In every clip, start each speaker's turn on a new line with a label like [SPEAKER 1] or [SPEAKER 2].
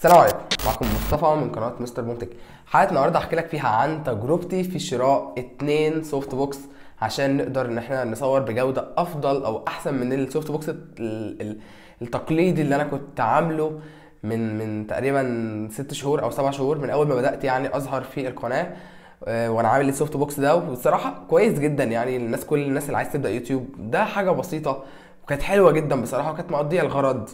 [SPEAKER 1] السلام عليكم معكم مصطفى من قناه مستر بومتك حلقه النهارده هحكي لك فيها عن تجربتي في شراء اتنين سوفت بوكس عشان نقدر ان احنا نصور بجوده افضل او احسن من السوفت بوكس ال- ال- التقليدي اللي انا كنت عامله من من تقريبا ست شهور او سبع شهور من اول ما بدات يعني اظهر في القناه آه، وانا عامل السوفت بوكس ده والصراحه كويس جدا يعني الناس كل الناس اللي عايز تبدا يوتيوب ده حاجه بسيطه وكانت حلوه جدا بصراحه وكانت مقضيه الغرض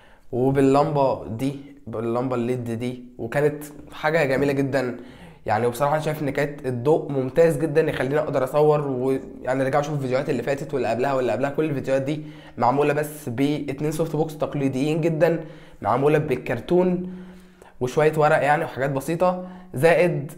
[SPEAKER 1] وباللمبه دي باللمبه الليد دي وكانت حاجه جميله جدا يعني وبصراحه انا شايف ان كانت الضوء ممتاز جدا يخليني اقدر اصور ويعني ارجع اشوف الفيديوهات اللي فاتت واللي قبلها واللي قبلها كل الفيديوهات دي معموله بس باتنين سوفت بوكس تقليديين جدا معموله بالكرتون وشويه ورق يعني وحاجات بسيطه زائد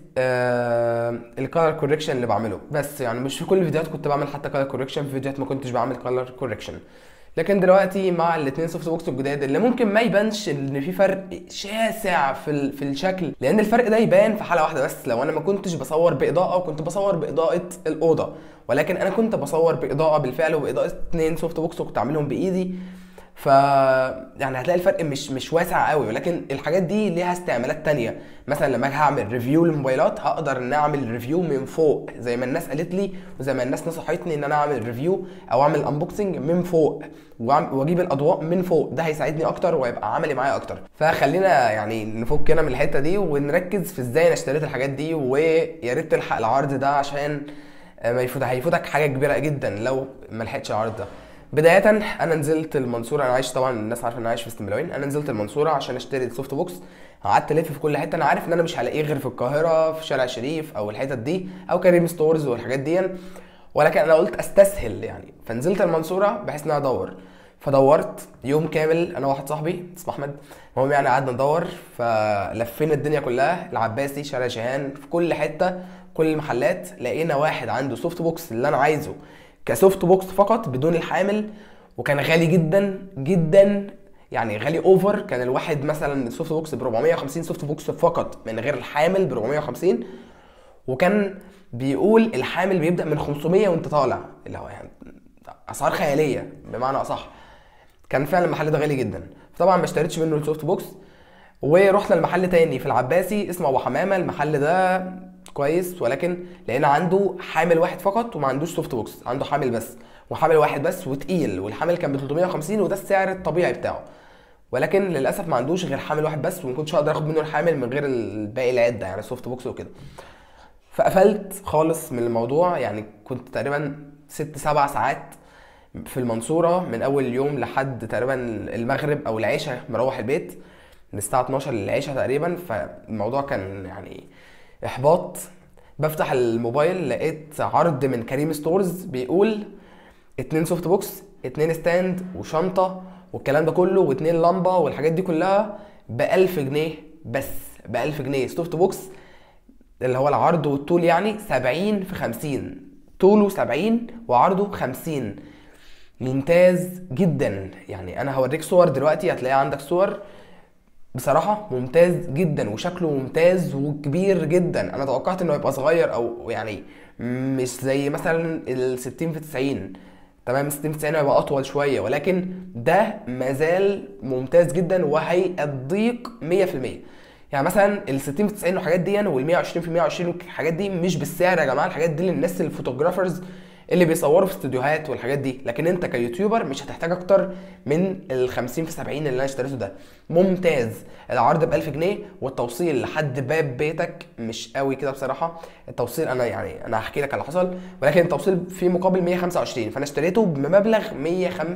[SPEAKER 1] آه الكالر كوريكشن اللي بعمله بس يعني مش في كل الفيديوهات كنت بعمل حتى كالر كوريكشن في فيديوهات ما كنتش بعمل كالر كوريكشن لكن دلوقتي مع الاثنين سوفت بوكس الجداد اللي ممكن ما يبانش ان في فرق شاسع في ال- في الشكل لان الفرق ده يبان في حاله واحده بس لو انا ما كنتش بصور باضاءه وكنت بصور باضاءه الاوضه ولكن انا كنت بصور باضاءه بالفعل وباضاءه اثنين سوفت بوكس وكنت عاملهم بايدي ف يعني هتلاقي الفرق مش مش واسع قوي ولكن الحاجات دي ليها استعمالات تانية مثلا لما اجي هعمل ريفيو للموبايلات هقدر ان اعمل ريفيو من فوق زي ما الناس قالت لي وزي ما الناس نصحتني ان انا اعمل ريفيو او اعمل انبوكسنج من فوق وأعم- واجيب الاضواء من فوق ده هيساعدني اكتر وهيبقى عملي معايا اكتر فخلينا يعني نفك هنا من الحته دي ونركز في ازاي انا اشتريت الحاجات دي ويا ريت تلحق العرض ده عشان ما يفوت هيفوتك حاجه كبيره جدا لو ما لحقتش العرض ده بداية انا نزلت المنصورة انا عايش طبعا الناس عارفة ان انا عايش في اسكندريه انا نزلت المنصورة عشان اشتري السوفت بوكس قعدت الف في كل حتة انا عارف ان انا مش هلاقيه غير في القاهرة في شارع شريف او الحتت دي او كريم ستورز والحاجات دي ولكن انا قلت استسهل يعني فنزلت المنصورة بحيث ان انا ادور فدورت يوم كامل انا واحد صاحبي اسمه احمد المهم يعني قعدنا ندور فلفينا الدنيا كلها العباسي شارع شيهان في كل حته كل المحلات لقينا واحد عنده سوفت بوكس اللي انا عايزه كسوفت بوكس فقط بدون الحامل وكان غالي جدا جدا يعني غالي اوفر كان الواحد مثلا السوفت بوكس ب 450 سوفت بوكس فقط من غير الحامل ب 450 وكان بيقول الحامل بيبدا من 500 وانت طالع اللي هو يعني اسعار خياليه بمعنى اصح كان فعلا المحل ده غالي جدا طبعا ما اشتريتش منه السوفت بوكس ورحنا لمحل تاني في العباسي اسمه ابو حمامه المحل ده كويس ولكن لقينا عنده حامل واحد فقط وما عندوش سوفت بوكس عنده حامل بس وحامل واحد بس وتقيل والحامل كان ب 350 وده السعر الطبيعي بتاعه ولكن للاسف ما عندوش غير حامل واحد بس وما كنتش اقدر اخد منه الحامل من غير الباقي العده يعني السوفت بوكس وكده فقفلت خالص من الموضوع يعني كنت تقريبا ست سبع ساعات في المنصورة من أول يوم لحد تقريبا المغرب أو العشاء مروح البيت من الساعة 12 للعشاء تقريبا فالموضوع كان يعني إحباط بفتح الموبايل لقيت عرض من كريم ستورز بيقول اتنين سوفت بوكس اتنين ستاند وشنطة والكلام ده كله واتنين لمبة والحاجات دي كلها بألف جنيه بس بألف جنيه سوفت بوكس اللي هو العرض والطول يعني 70 في 50 طوله 70 وعرضه 50 ممتاز جدا يعني انا هوريك صور دلوقتي هتلاقي عندك صور بصراحة ممتاز جدا وشكله ممتاز وكبير جدا انا توقعت انه يبقى صغير او يعني مش زي مثلا ال 60 في 90 تمام 60 في 90 هيبقى اطول شوية ولكن ده مازال ممتاز جدا وهيضيق 100% يعني مثلا ال 60 في 90 والحاجات دي وال 120 في 120 والحاجات دي مش بالسعر يا جماعه الحاجات دي للناس الفوتوغرافرز اللي بيصوروا في استوديوهات والحاجات دي لكن انت كيوتيوبر مش هتحتاج اكتر من ال 50 في 70 اللي انا اشتريته ده ممتاز العرض ب 1000 جنيه والتوصيل لحد باب بيتك مش قوي كده بصراحه التوصيل انا يعني انا هحكي لك على اللي حصل ولكن التوصيل فيه مقابل 125 فانا اشتريته بمبلغ 105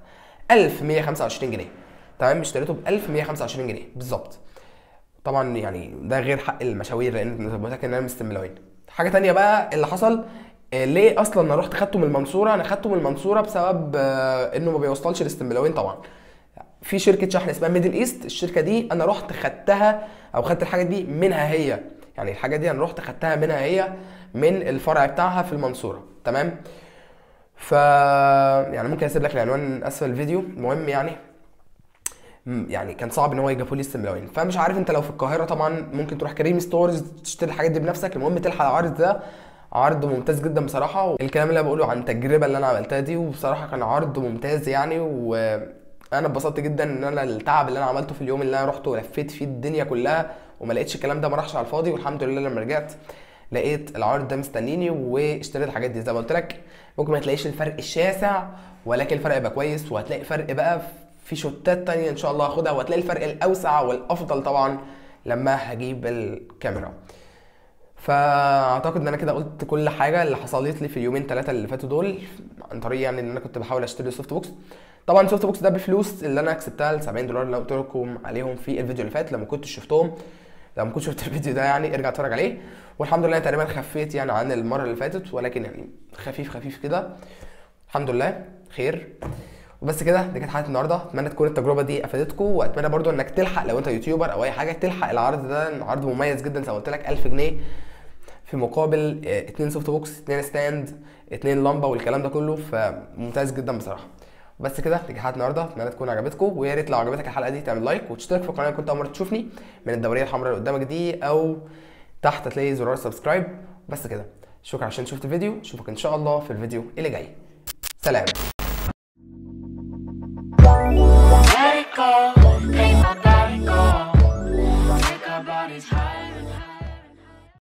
[SPEAKER 1] 1125 جنيه تمام اشتريته ب 1125 جنيه بالظبط طبعا يعني ده غير حق المشاوير لان زي ما قلت لك ان انا مستملوين حاجه تانية بقى اللي حصل آه، ليه اصلا انا رحت خدته من المنصوره انا خدته من المنصوره بسبب آه، انه ما بيوصلش لاستملاوين طبعا في شركه شحن اسمها ميدل ايست الشركه دي انا رحت خدتها او خدت الحاجه دي منها هي يعني الحاجه دي انا رحت خدتها منها هي من الفرع بتاعها في المنصوره تمام ف يعني ممكن اسيب لك العنوان اسفل الفيديو المهم يعني مم، يعني كان صعب ان هو يجيبوا لي استملاوين فمش عارف انت لو في القاهره طبعا ممكن تروح كريم ستورز تشتري الحاجات دي بنفسك المهم تلحق العرض ده عرض ممتاز جدا بصراحه الكلام اللي انا بقوله عن التجربه اللي انا عملتها دي وبصراحه كان عرض ممتاز يعني و انا اتبسطت جدا ان انا التعب اللي انا عملته في اليوم اللي انا رحت ولفيت فيه الدنيا كلها وما لقيتش الكلام ده ما راحش على الفاضي والحمد لله لما رجعت لقيت العرض ده مستنيني واشتريت الحاجات دي زي ما قلت لك ممكن ما تلاقيش الفرق الشاسع ولكن الفرق يبقى كويس وهتلاقي فرق بقى في شوتات تانية ان شاء الله هاخدها وهتلاقي الفرق الاوسع والافضل طبعا لما هجيب الكاميرا فاعتقد ان انا كده قلت كل حاجه اللي حصلت لي في اليومين ثلاثه اللي فاتوا دول عن طريق يعني ان انا كنت بحاول اشتري سوفت بوكس طبعا السوفت بوكس ده بفلوس اللي انا كسبتها ال 70 دولار اللي قلت لكم عليهم في الفيديو اللي فات لما كنتش شفتهم لما كنت شفت الفيديو ده يعني ارجع اتفرج عليه والحمد لله تقريبا خفيت يعني عن المره اللي فاتت ولكن يعني خفيف خفيف كده الحمد لله خير وبس كده دي كانت حلقه النهارده اتمنى تكون التجربه دي افادتكم واتمنى برضو انك تلحق لو انت يوتيوبر او اي حاجه تلحق العرض ده عرض مميز جدا زي ما قلت لك 1000 جنيه في مقابل آه، اتنين سوفت بوكس اتنين ستاند اتنين لمبه والكلام ده كله فممتاز جدا بصراحه بس كده دي كانت حلقه النهارده اتمنى تكون عجبتكم ويا ريت لو عجبتك الحلقه دي تعمل لايك وتشترك في القناه لو كنت اول مره تشوفني من الدوريه الحمراء اللي قدامك دي او تحت هتلاقي زرار سبسكرايب بس كده شكرا عشان شفت الفيديو اشوفك ان شاء الله في الفيديو اللي جاي سلام